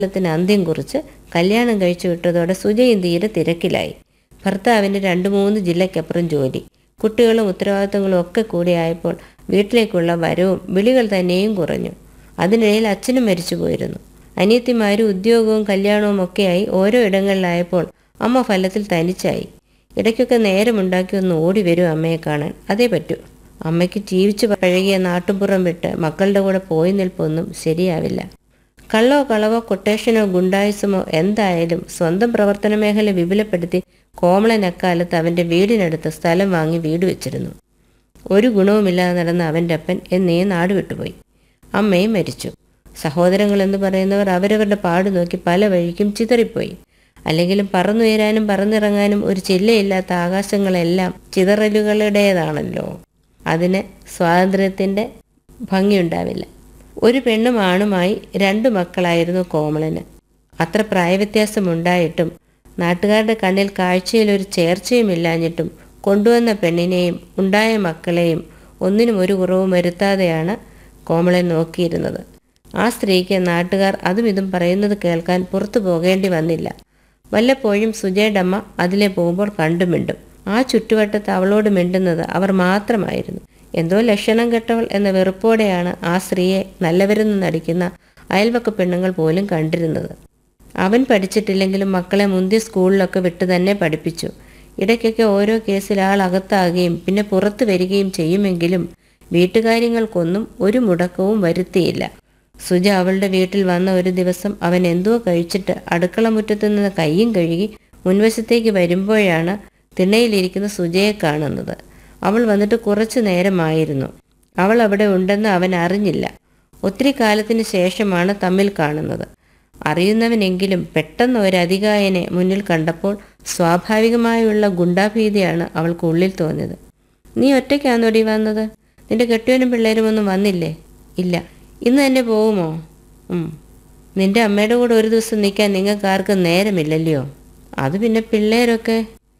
ത്തിന് അന്ത്യം കുറിച്ച് കല്യാണം കഴിച്ചു വിട്ടതോടെ സുജയും തീരെ തിരക്കിലായി ഭർത്താവിന് രണ്ട് മൂന്ന് ജില്ലയ്ക്കപ്പുറം ജോലി കുട്ടികളും ഉത്തരവാദിത്തങ്ങളും ഒക്കെ കൂടിയായപ്പോൾ വീട്ടിലേക്കുള്ള വരവും വിളികൾ തന്നെയും കുറഞ്ഞു അതിനിടയിൽ അച്ഛനും മരിച്ചു പോയിരുന്നു അനിയത്തിമാരും ഉദ്യോഗവും കല്യാണവും ഒക്കെയായി ഓരോ ഇടങ്ങളിലായപ്പോൾ അമ്മ ഫലത്തിൽ തനിച്ചായി ഇടയ്ക്കൊക്കെ നേരമുണ്ടാക്കി ഒന്ന് ഓടി വരും അമ്മയെ കാണാൻ അതേ പറ്റൂ അമ്മയ്ക്ക് ജീവിച്ചു പഴകിയ നാട്ടുപുറം വിട്ട് മക്കളുടെ കൂടെ പോയി നിൽപ്പൊന്നും ശരിയാവില്ല കള്ളോ കളവോ കൊട്ടേഷനോ ഗുണ്ടായുസമോ എന്തായാലും സ്വന്തം പ്രവർത്തന മേഖല വിപുലപ്പെടുത്തി കോമളൻ അക്കാലത്ത് അവൻ്റെ വീടിനടുത്ത് സ്ഥലം വാങ്ങി വീട് വെച്ചിരുന്നു ഒരു ഗുണവുമില്ലാതെ നടന്ന അവൻ്റെ അപ്പൻ എന്നേ നാട് വിട്ടുപോയി അമ്മയും മരിച്ചു സഹോദരങ്ങളെന്ന് പറയുന്നവർ അവരവരുടെ പാട് നോക്കി പല വഴിക്കും ചിതറിപ്പോയി അല്ലെങ്കിലും പറന്നുയരാനും പറന്നിറങ്ങാനും ഒരു ചില്ലയില്ലാത്ത ആകാശങ്ങളെല്ലാം ചിതറലുകളുടേതാണല്ലോ അതിന് സ്വാതന്ത്ര്യത്തിൻ്റെ ഭംഗിയുണ്ടാവില്ല ഒരു പെണ്ണും ആണുമായി രണ്ട് മക്കളായിരുന്നു കോമളന് അത്ര പ്രായവ്യത്യാസമുണ്ടായിട്ടും നാട്ടുകാരുടെ കണ്ണിൽ കാഴ്ചയിൽ ഒരു ചേർച്ചയുമില്ലാഞ്ഞിട്ടും കൊണ്ടുവന്ന പെണ്ണിനെയും ഉണ്ടായ മക്കളെയും ഒന്നിനും ഒരു കുറവും വരുത്താതെയാണ് കോമളൻ നോക്കിയിരുന്നത് ആ സ്ത്രീക്ക് നാട്ടുകാർ അതും ഇതും പറയുന്നത് കേൾക്കാൻ പുറത്തു പോകേണ്ടി വന്നില്ല വല്ലപ്പോഴും സുജയുടമ്മ അതിലെ പോകുമ്പോൾ കണ്ടുമിണ്ടും ആ ചുറ്റുവട്ടത്ത് അവളോട് മിണ്ടുന്നത് അവർ മാത്രമായിരുന്നു എന്തോ ലക്ഷണം കെട്ടവൾ എന്ന വെറുപ്പോടെയാണ് ആ സ്ത്രീയെ നല്ലവരെന്ന് നടിക്കുന്ന അയൽവക്ക പെണ്ണുങ്ങൾ പോലും കണ്ടിരുന്നത് അവൻ പഠിച്ചിട്ടില്ലെങ്കിലും മക്കളെ മുന്തിയ സ്കൂളിലൊക്കെ വിട്ട് തന്നെ പഠിപ്പിച്ചു ഇടയ്ക്കൊക്കെ ഓരോ കേസിൽ ആൾ അകത്താകുകയും പിന്നെ പുറത്തു വരികയും ചെയ്യുമെങ്കിലും വീട്ടുകാര്യങ്ങൾക്കൊന്നും ഒരു മുടക്കവും വരുത്തിയില്ല സുജ അവളുടെ വീട്ടിൽ വന്ന ഒരു ദിവസം അവൻ എന്തോ കഴിച്ചിട്ട് അടുക്കള മുറ്റത്ത് നിന്ന് കയ്യും കഴുകി മുൻവശത്തേക്ക് വരുമ്പോഴാണ് തിണ്ണയിലിരിക്കുന്ന സുജയെ കാണുന്നത് അവൾ വന്നിട്ട് കുറച്ചു നേരമായിരുന്നു അവൾ അവിടെ ഉണ്ടെന്ന് അവൻ അറിഞ്ഞില്ല ഒത്തിരി കാലത്തിന് ശേഷമാണ് തമ്മിൽ കാണുന്നത് അറിയുന്നവനെങ്കിലും പെട്ടെന്ന് ഒരു അധികായനെ മുന്നിൽ കണ്ടപ്പോൾ സ്വാഭാവികമായുള്ള ഗുണ്ടാഭീതിയാണ് അവൾക്ക് ഉള്ളിൽ തോന്നിയത് നീ ഒറ്റയ്ക്കാന്നോടി വന്നത് നിന്റെ കെട്ടിയവനും പിള്ളേരും ഒന്നും വന്നില്ലേ ഇല്ല ഇന്ന് തന്നെ പോകുമോ ഉം. നിന്റെ അമ്മയുടെ കൂടെ ഒരു ദിവസം നിൽക്കാൻ നിങ്ങൾക്ക് ആർക്കും നേരമില്ലല്ലയോ അത് പിന്നെ പിള്ളേരൊക്കെ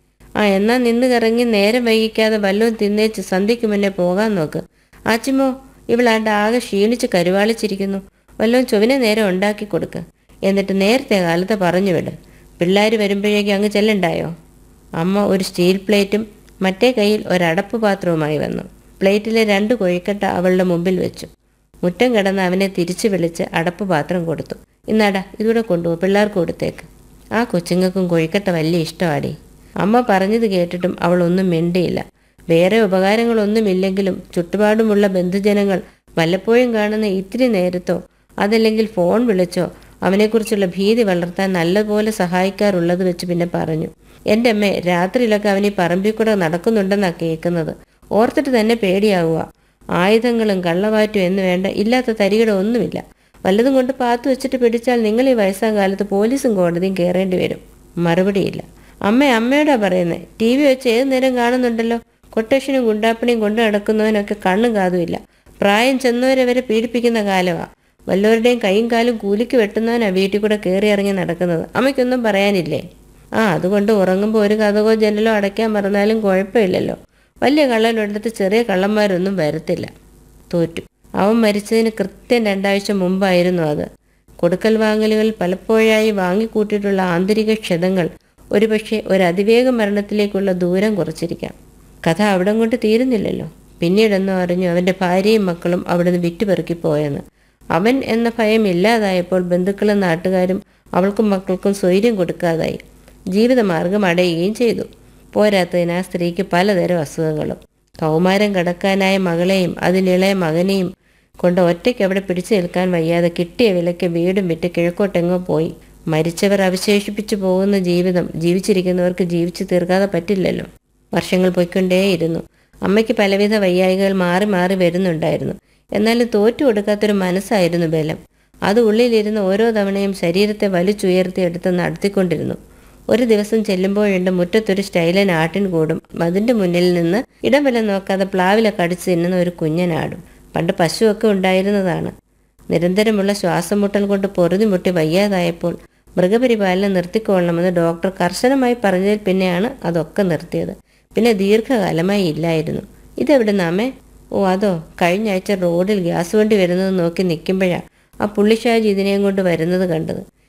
ആ എന്നാ നിന്ന് കറങ്ങി നേരം വൈകിക്കാതെ വല്ലതും തിന്നേച്ച് സന്ധ്യയ്ക്ക് മുന്നേ പോകാൻ നോക്ക് ആച്ചിമോ ഇവളാണ്ട് ആകെ ക്ഷീണിച്ച് കരുവാളിച്ചിരിക്കുന്നു വല്ലതും ചൊവ്വനെ നേരം ഉണ്ടാക്കി കൊടുക്ക് എന്നിട്ട് നേരത്തെ കാലത്ത് പറഞ്ഞു വിട് പിള്ളേർ വരുമ്പോഴേക്കും അങ്ങ് ചെല്ലണ്ടായോ അമ്മ ഒരു സ്റ്റീൽ പ്ലേറ്റും മറ്റേ കയ്യിൽ ഒരടപ്പ് പാത്രവുമായി വന്നു പ്ലേറ്റിലെ രണ്ട് കൊഴിക്കട്ട അവളുടെ മുമ്പിൽ വെച്ചു മുറ്റം കിടന്ന് അവനെ തിരിച്ചു വിളിച്ച് അടപ്പ് പാത്രം കൊടുത്തു ഇന്നാടാ ഇതൂടെ കൊണ്ടുപോ പിള്ളേർക്ക് കൊടുത്തേക്ക് ആ കൊച്ചുങ്ങൾക്കും കൊഴിക്കട്ട വലിയ ഇഷ്ടമാടി അമ്മ പറഞ്ഞത് കേട്ടിട്ടും അവൾ ഒന്നും മിണ്ടിയില്ല വേറെ ഉപകാരങ്ങളൊന്നുമില്ലെങ്കിലും ചുറ്റുപാടുമുള്ള ബന്ധുജനങ്ങൾ വല്ലപ്പോഴും കാണുന്ന ഇത്തിരി നേരത്തോ അതല്ലെങ്കിൽ ഫോൺ വിളിച്ചോ അവനെക്കുറിച്ചുള്ള ഭീതി വളർത്താൻ നല്ലപോലെ സഹായിക്കാറുള്ളത് വെച്ച് പിന്നെ പറഞ്ഞു എൻ്റെ അമ്മേ രാത്രിയിലൊക്കെ അവൻ ഈ പറമ്പിൽ കൂടെ നടക്കുന്നുണ്ടെന്നാണ് കേൾക്കുന്നത് ഓർത്തിട്ട് തന്നെ പേടിയാവുക ആയുധങ്ങളും കള്ളവാറ്റും എന്ന് വേണ്ട ഇല്ലാത്ത തരികിട ഒന്നുമില്ല വല്ലതും കൊണ്ട് പാത്തു വെച്ചിട്ട് പിടിച്ചാൽ നിങ്ങൾ ഈ വയസ്സാം കാലത്ത് പോലീസും കോടതിയും കയറേണ്ടി വരും മറുപടിയില്ല അമ്മ അമ്മയോടാ പറയുന്നത് ടി വി വെച്ച് ഏത് നേരം കാണുന്നുണ്ടല്ലോ കൊട്ടേഷനും ഗുണ്ടാപ്പണിയും കൊണ്ടു നടക്കുന്നവനൊക്കെ കണ്ണും കാതുമില്ല പ്രായം ചെന്നവരെ വരെ പീഡിപ്പിക്കുന്ന കാലമാണ് വല്ലവരുടെയും കൈയും കാലും കൂലിക്ക് വെട്ടുന്നവനാ വീട്ടിൽ കൂടെ കയറി ഇറങ്ങി നടക്കുന്നത് അമ്മയ്ക്കൊന്നും പറയാനില്ലേ ആ അതുകൊണ്ട് ഉറങ്ങുമ്പോൾ ഒരു കഥകോ ജനലോ അടയ്ക്കാൻ പറഞ്ഞാലും കുഴപ്പമില്ലല്ലോ വലിയ കള്ളനെടുത്ത് ചെറിയ കള്ളന്മാരൊന്നും വരത്തില്ല തോറ്റു അവൻ മരിച്ചതിന് കൃത്യം രണ്ടാഴ്ച മുമ്പായിരുന്നു അത് കൊടുക്കൽ വാങ്ങലുകൾ പലപ്പോഴായി വാങ്ങിക്കൂട്ടിയിട്ടുള്ള ആന്തരിക ക്ഷതങ്ങൾ ഒരുപക്ഷെ ഒരു അതിവേഗ മരണത്തിലേക്കുള്ള ദൂരം കുറച്ചിരിക്കാം കഥ അവിടം കൊണ്ട് തീരുന്നില്ലല്ലോ പിന്നീടെന്നോ അറിഞ്ഞു അവൻ്റെ ഭാര്യയും മക്കളും അവിടുന്ന് വിറ്റുപെറുക്കി പോയെന്ന് അവൻ എന്ന ഭയം ഇല്ലാതായപ്പോൾ ബന്ധുക്കളും നാട്ടുകാരും അവൾക്കും മക്കൾക്കും സ്വൈര്യം കൊടുക്കാതായി ജീവിതമാർഗം അടയുകയും ചെയ്തു പോരാത്തതിന് ആ സ്ത്രീക്ക് പലതരം അസുഖങ്ങളും കൗമാരം കടക്കാനായ മകളെയും അതിനിളയ മകനെയും കൊണ്ട് ഒറ്റയ്ക്ക് അവിടെ പിടിച്ചു നിൽക്കാൻ വയ്യാതെ കിട്ടിയ വിലയ്ക്ക് വീടും വിറ്റ് കിഴക്കോട്ടെങ്ങോ പോയി മരിച്ചവർ അവശേഷിപ്പിച്ചു പോകുന്ന ജീവിതം ജീവിച്ചിരിക്കുന്നവർക്ക് ജീവിച്ചു തീർക്കാതെ പറ്റില്ലല്ലോ വർഷങ്ങൾ പോയിക്കൊണ്ടേയിരുന്നു അമ്മയ്ക്ക് പലവിധ വയ്യായികൾ മാറി മാറി വരുന്നുണ്ടായിരുന്നു എന്നാലും തോറ്റു കൊടുക്കാത്തൊരു മനസ്സായിരുന്നു ബലം അത് ഉള്ളിലിരുന്ന് ഓരോ തവണയും ശരീരത്തെ വലിച്ചുയർത്തി എടുത്ത് നടത്തിക്കൊണ്ടിരുന്നു ഒരു ദിവസം ചെല്ലുമ്പോഴുണ്ട് മുറ്റത്തൊരു സ്റ്റൈലൻ ആട്ടിൻ കൂടും അതിൻ്റെ മുന്നിൽ നിന്ന് ഇടംവലം നോക്കാതെ പ്ലാവിലെ കടിച്ചു തിന്നുന്ന ഒരു കുഞ്ഞനാടും പണ്ട് പശുവൊക്കെ ഉണ്ടായിരുന്നതാണ് നിരന്തരമുള്ള ശ്വാസം മുട്ടൽ കൊണ്ട് പൊറുതിമുട്ടി വയ്യാതായപ്പോൾ മൃഗപരിപാലനം നിർത്തിക്കൊള്ളണമെന്ന് ഡോക്ടർ കർശനമായി പറഞ്ഞതിൽ പിന്നെയാണ് അതൊക്കെ നിർത്തിയത് പിന്നെ ദീർഘകാലമായി ഇല്ലായിരുന്നു ഇതെവിടെ നാമേ ഓ അതോ കഴിഞ്ഞ ആഴ്ച റോഡിൽ ഗ്യാസ് വണ്ടി വരുന്നത് നോക്കി നിൽക്കുമ്പോഴാണ് ആ പുള്ളിഷാജി ഇതിനെയും കൊണ്ട് വരുന്നത് കണ്ടത്